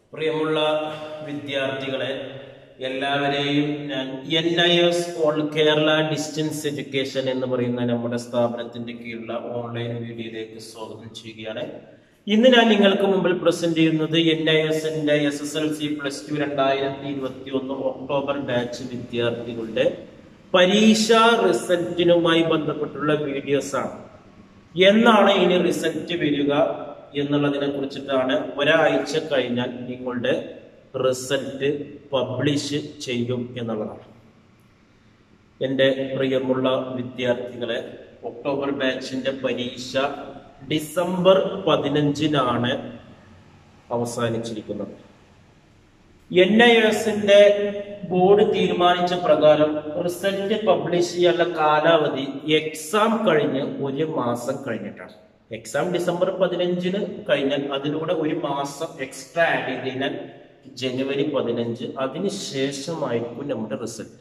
പ്രിയമുള്ള വിദ്യാർത്ഥികളെ എല്ലാവരെയും ഞാൻ N I S all Kerala distance education എന്ന് പറയുന്ന നമ്മുടെ സ്ഥാപനത്തിന്റെ കീഴിലുള്ള ഓൺലൈൻ വീഡിയോയിലേക്ക് സ്വാഗതം ചെയ്യുകയാണ് ഇന്ന് ഞാൻ നിങ്ങൾക്ക് മുമ്പിൽ പ്രസന്റ് ചെയ്യുന്നത് എൻ ഐ എസിന്റെ S S L C plus two രണ്ടായിരത്തി ഇരുപത്തി ഒന്ന് ഒക്ടോബർ ബാച്ച് വിദ്യാർത്ഥികളുടെ പരീക്ഷാ റിസൾട്ടിനുമായി ബന്ധപ്പെട്ടുള്ള വീഡിയോസ് ആണ് എന്നാണ് ഇനി റിസൾട്ട് വരിക എന്നുള്ളതിനെ കുറിച്ചിട്ടാണ് ഒരാഴ്ച കഴിഞ്ഞാൽ നിങ്ങളുടെ റിസൾട്ട് പബ്ലിഷ് ചെയ്യും എന്നുള്ളതാണ് എൻ്റെ പ്രിയമുള്ള വിദ്യാർത്ഥികളെ ഒക്ടോബർ ബാച്ചിന്റെ പരീക്ഷ ഡിസംബർ പതിനഞ്ചിനാണ് അവസാനിച്ചിരിക്കുന്നത് എൻ ഐ എസിന്റെ ബോർഡ് തീരുമാനിച്ച പ്രകാരം റിസൾട്ട് പബ്ലിഷ് ചെയ്യാനുള്ള കാലാവധി എക്സാം കഴിഞ്ഞ് ഒരു മാസം കഴിഞ്ഞിട്ടാണ് എക്സാം ഡിസംബർ പതിനഞ്ചിന് കഴിഞ്ഞാൽ അതിലൂടെ ഒരു മാസം എക്സ്ട്രാ ആഡ് ചെയ്ത് കഴിഞ്ഞാൽ ജനുവരി പതിനഞ്ച് അതിന് ശേഷമായിരിക്കും നമ്മുടെ റിസൾട്ട്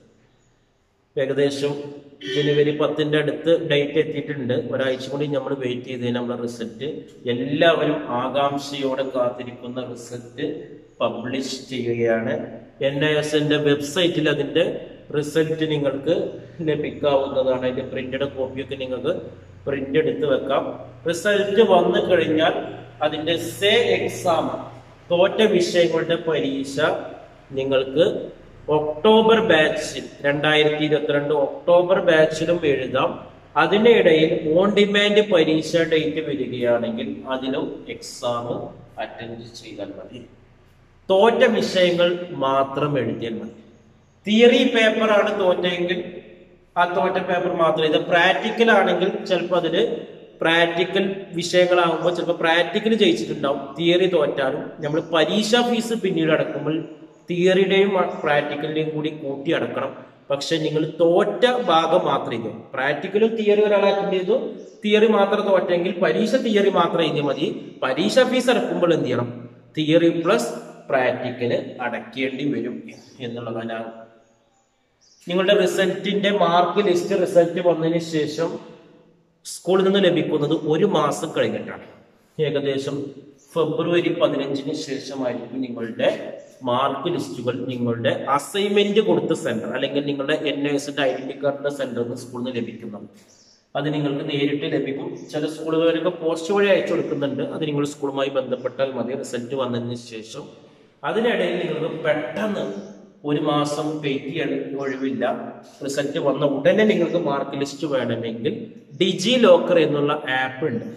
ഏകദേശം ജനുവരി പത്തിന്റെ അടുത്ത് ഡേറ്റ് എത്തിയിട്ടുണ്ട് ഒരാഴ്ച കൂടി നമ്മൾ വെയിറ്റ് ചെയ്ത് നമ്മുടെ റിസൾട്ട് എല്ലാവരും ആകാംക്ഷയോടെ കാത്തിരിക്കുന്ന റിസൾട്ട് പബ്ലിഷ് ചെയ്യുകയാണ് എൻ ഐ എസിന്റെ വെബ്സൈറ്റിൽ അതിന്റെ റിസൾട്ട് നിങ്ങൾക്ക് ലഭിക്കാവുന്നതാണ് അതിന്റെ പ്രിന്റഡ് കോപ്പിയൊക്കെ നിങ്ങൾക്ക് പ്രിന്റ് എടുത്ത് വെക്കാം റിസൾട്ട് വന്നു കഴിഞ്ഞാൽ അതിന്റെ സേ എക്സാം തോറ്റ വിഷയങ്ങളുടെ പരീക്ഷ നിങ്ങൾക്ക് ഒക്ടോബർ ബാച്ചിൽ രണ്ടായിരത്തി ഇരുപത്തിരണ്ട് ഒക്ടോബർ ബാച്ചിലും എഴുതാം അതിനിടയിൽ ഓൺ ഡിമാൻഡ് പരീക്ഷ ഡേറ്റ് വരികയാണെങ്കിൽ അതിലും എക്സാം അറ്റൻഡ് ചെയ്താൽ മതി തോറ്റ വിഷയങ്ങൾ മാത്രം എഴുതിയാൽ മതി തിയറി പേപ്പറാണ് തോറ്റെങ്കിൽ ആ തോറ്റ പേപ്പർ മാത്രം ഇത് പ്രാക്ടിക്കൽ ആണെങ്കിൽ ചിലപ്പോൾ അതില് പ്രാക്ടിക്കൽ വിഷയങ്ങളാകുമ്പോൾ ചിലപ്പോൾ പ്രാക്ടിക്കൽ ജയിച്ചിട്ടുണ്ടാവും തിയറി തോറ്റാലും നമ്മൾ പരീക്ഷാ ഫീസ് പിന്നീട് അടക്കുമ്പോൾ തിയറിയുടെയും പ്രാക്ടിക്കലിന്റെയും കൂടി കൂട്ടി അടക്കണം പക്ഷെ നിങ്ങൾ തോറ്റ ഭാഗം മാത്രം ഇത് പ്രാക്ടിക്കലും തിയറി ഒരാൾ അറ്റൻഡ് ചെയ്തു തിയറി മാത്രം തോറ്റെങ്കിൽ പരീക്ഷ തിയറി മാത്രം എഴുതിയാൽ മതി പരീക്ഷ ഫീസ് അടക്കുമ്പോൾ എന്ത് ചെയ്യണം തിയറി പ്ലസ് പ്രാക്ടിക്കല് അടയ്ക്കേണ്ടി വരും എന്നുള്ളതാണ് ഞാൻ നിങ്ങളുടെ റിസൾട്ടിന്റെ മാർക്ക് ലിസ്റ്റ് റിസൾട്ട് വന്നതിന് ശേഷം സ്കൂളിൽ നിന്ന് ലഭിക്കുന്നത് ഒരു മാസം കഴിഞ്ഞിട്ടാണ് ഏകദേശം ഫെബ്രുവരി പതിനഞ്ചിന് ശേഷമായിരിക്കും നിങ്ങളുടെ മാർക്ക് ലിസ്റ്റുകൾ നിങ്ങളുടെ അസൈൻമെന്റ് കൊടുത്ത സെന്റർ അല്ലെങ്കിൽ നിങ്ങളുടെ എൻ എസിന്റെ ഐഡന്റി കാർഡിന്റെ സെന്ററിൽ നിന്ന് സ്കൂളിൽ നിന്ന് ലഭിക്കുന്നത് അത് നിങ്ങൾക്ക് നേരിട്ട് ലഭിക്കും ചില സ്കൂളുകളിലൊക്കെ പോസ്റ്റ് വഴി അയച്ചു കൊടുക്കുന്നുണ്ട് അത് നിങ്ങൾ സ്കൂളുമായി ബന്ധപ്പെട്ടാൽ മതി റിസൾട്ട് വന്നതിന് ശേഷം അതിനിടയിൽ നിങ്ങൾക്ക് പെട്ടെന്ന് ഒരു മാസം വെയിറ്റ് ഒഴിവില്ല റിസൾട്ട് വന്ന ഉടനെ നിങ്ങൾക്ക് മാർക്ക് ലിസ്റ്റ് വേണമെങ്കിൽ ഡിജി ലോക്കർ എന്നുള്ള ആപ്പ് ഉണ്ട്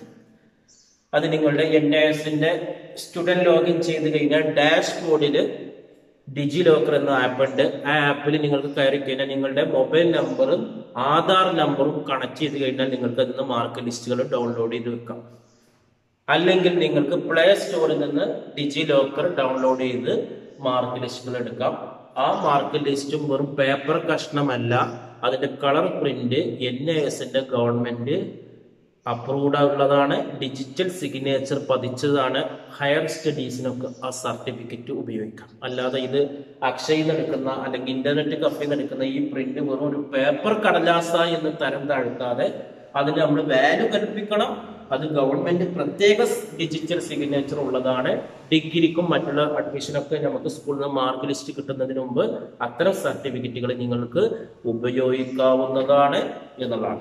അത് നിങ്ങളുടെ എൻ എസിന്റെ സ്റ്റുഡന്റ് ലോഗിൻ ചെയ്ത് കഴിഞ്ഞാൽ ഡാഷ് ബോർഡിൽ ഡിജി ലോക്കർ എന്ന ആപ്പ് ഉണ്ട് ആ ആപ്പിൽ നിങ്ങൾക്ക് കയറി കഴിഞ്ഞാൽ നിങ്ങളുടെ മൊബൈൽ നമ്പറും ആധാർ നമ്പറും കണക്ട് ചെയ്ത് കഴിഞ്ഞാൽ നിങ്ങൾക്ക് അതിന് മാർക്ക് ലിസ്റ്റുകൾ ഡൗൺലോഡ് ചെയ്ത് വെക്കാം അല്ലെങ്കിൽ നിങ്ങൾക്ക് പ്ലേ സ്റ്റോറിൽ നിന്ന് ഡിജി ലോക്കർ ഡൗൺലോഡ് ചെയ്ത് മാർക്ക് ലിസ്റ്റുകൾ എടുക്കാം ആ മാർക്ക് ലിസ്റ്റും വെറും പേപ്പർ കഷ്ണമല്ല അതിന്റെ കളർ പ്രിന്റ് എൻ എ എസിന്റെ ഗവൺമെന്റ് അപ്രൂവ്ഡ് ഉള്ളതാണ് ഡിജിറ്റൽ സിഗ്നേച്ചർ പതിച്ചതാണ് ഹയർ സ്റ്റഡീസിനൊക്കെ ആ സർട്ടിഫിക്കറ്റ് ഉപയോഗിക്കാം അല്ലാതെ ഇത് അക്ഷയിൽ നിന്ന് എടുക്കുന്ന അല്ലെങ്കിൽ ഇന്റർനെറ്റ് കഫയിൽ നിന്ന് എടുക്കുന്ന ഈ പ്രിന്റ് വെറും ഒരു പേപ്പർ കടലാസ എന്ന് തരം താഴ്ത്താതെ അതിന് നമ്മൾ വാല്യൂ കൽപ്പിക്കണം അത് ഗവൺമെന്റ് പ്രത്യേക ഡിജിറ്റൽ സിഗ്നേച്ചർ ഉള്ളതാണ് ഡിഗ്രിക്കും മറ്റുള്ള അഡ്മിഷനൊക്കെ നമുക്ക് സ്കൂളിൽ നിന്ന് മാർക്ക് ലിസ്റ്റ് കിട്ടുന്നതിന് മുമ്പ് അത്തരം സർട്ടിഫിക്കറ്റുകൾ നിങ്ങൾക്ക് ഉപയോഗിക്കാവുന്നതാണ് എന്നുള്ളതാണ്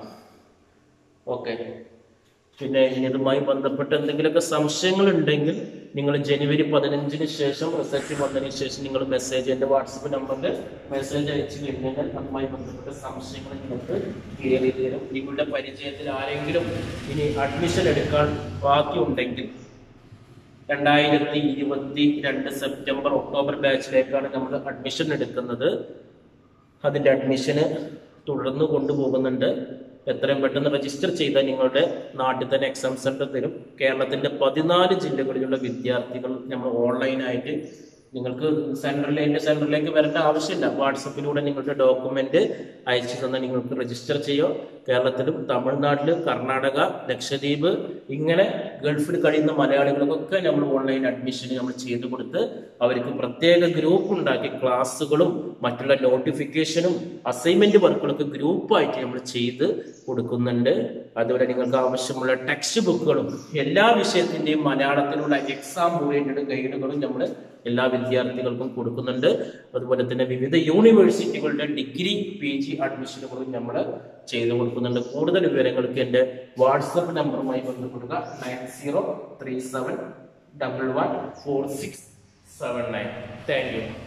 ഓക്കെ പിന്നെ ഇതുമായി ബന്ധപ്പെട്ട് എന്തെങ്കിലുമൊക്കെ സംശയങ്ങൾ ഉണ്ടെങ്കിൽ നിങ്ങൾ ജനുവരി പതിനഞ്ചിന് ശേഷം റിസൾട്ട് വന്നതിന് ശേഷം നിങ്ങൾ മെസ്സേജ് എൻ്റെ വാട്സപ്പ് നമ്പറിൽ മെസ്സേജ് അയച്ചു കഴിഞ്ഞാൽ അതുമായി ബന്ധപ്പെട്ട സംശയങ്ങൾ നിങ്ങൾക്ക് ക്ലിയർ ചെയ്ത് തരും നിങ്ങളുടെ പരിചയത്തിൽ ആരെങ്കിലും ഇനി അഡ്മിഷൻ എടുക്കാൻ ബാക്കിയുണ്ടെങ്കിൽ രണ്ടായിരത്തി ഇരുപത്തി രണ്ട് സെപ്റ്റംബർ ഒക്ടോബർ ബാച്ചിലേക്കാണ് നമ്മൾ അഡ്മിഷൻ എടുക്കുന്നത് അതിൻ്റെ അഡ്മിഷന് തുടർന്ന് കൊണ്ടുപോകുന്നുണ്ട് എത്രയും പെട്ടെന്ന് രജിസ്റ്റർ ചെയ്താൽ നിങ്ങളുടെ നാട്ടിൽ തന്നെ എക്സാം സെന്റർ തരും കേരളത്തിന്റെ പതിനാല് ജില്ലകളിലുള്ള വിദ്യാർത്ഥികൾ നമ്മൾ ഓൺലൈനായിട്ട് നിങ്ങൾക്ക് സെന്ററിൽ എൻ്റെ സെന്ററിലേക്ക് വരേണ്ട ആവശ്യമില്ല വാട്സപ്പിലൂടെ നിങ്ങളുടെ ഡോക്യുമെന്റ് അയച്ചു തന്നാൽ നിങ്ങൾക്ക് രജിസ്റ്റർ ചെയ്യോ കേരളത്തിലും തമിഴ്നാട്ടിൽ കർണാടക ലക്ഷദ്വീപ് ഇങ്ങനെ ഗൾഫിൽ കഴിയുന്ന മലയാളികൾക്കൊക്കെ നമ്മൾ ഓൺലൈൻ അഡ്മിഷൻ നമ്മൾ ചെയ്തു കൊടുത്ത് അവർക്ക് പ്രത്യേക ഗ്രൂപ്പ് ഉണ്ടാക്കി ക്ലാസ്സുകളും മറ്റുള്ള നോട്ടിഫിക്കേഷനും അസൈൻമെന്റ് വർക്കുകളൊക്കെ ഗ്രൂപ്പായിട്ട് നമ്മൾ ചെയ്ത് കൊടുക്കുന്നുണ്ട് അതുപോലെ നിങ്ങൾക്ക് ആവശ്യമുള്ള ടെക്സ്റ്റ് ബുക്കുകളും എല്ലാ വിഷയത്തിന്റെയും മലയാളത്തിലുള്ള എക്സാം ഓറിയന്റഡ് ഗൈഡുകളും നമ്മൾ എല്ലാ വിദ്യാർത്ഥികൾക്കും കൊടുക്കുന്നുണ്ട് അതുപോലെ തന്നെ വിവിധ യൂണിവേഴ്സിറ്റികളുടെ ഡിഗ്രി പി ജി അഡ്മിഷനുകളും നമ്മൾ ചെയ്തു കൊടുക്കുന്നുണ്ട് കൂടുതൽ വിവരങ്ങൾക്ക് എൻ്റെ വാട്സപ്പ് നമ്പറുമായി ബന്ധപ്പെടുക nine zero three seven double one four six seven nine thank U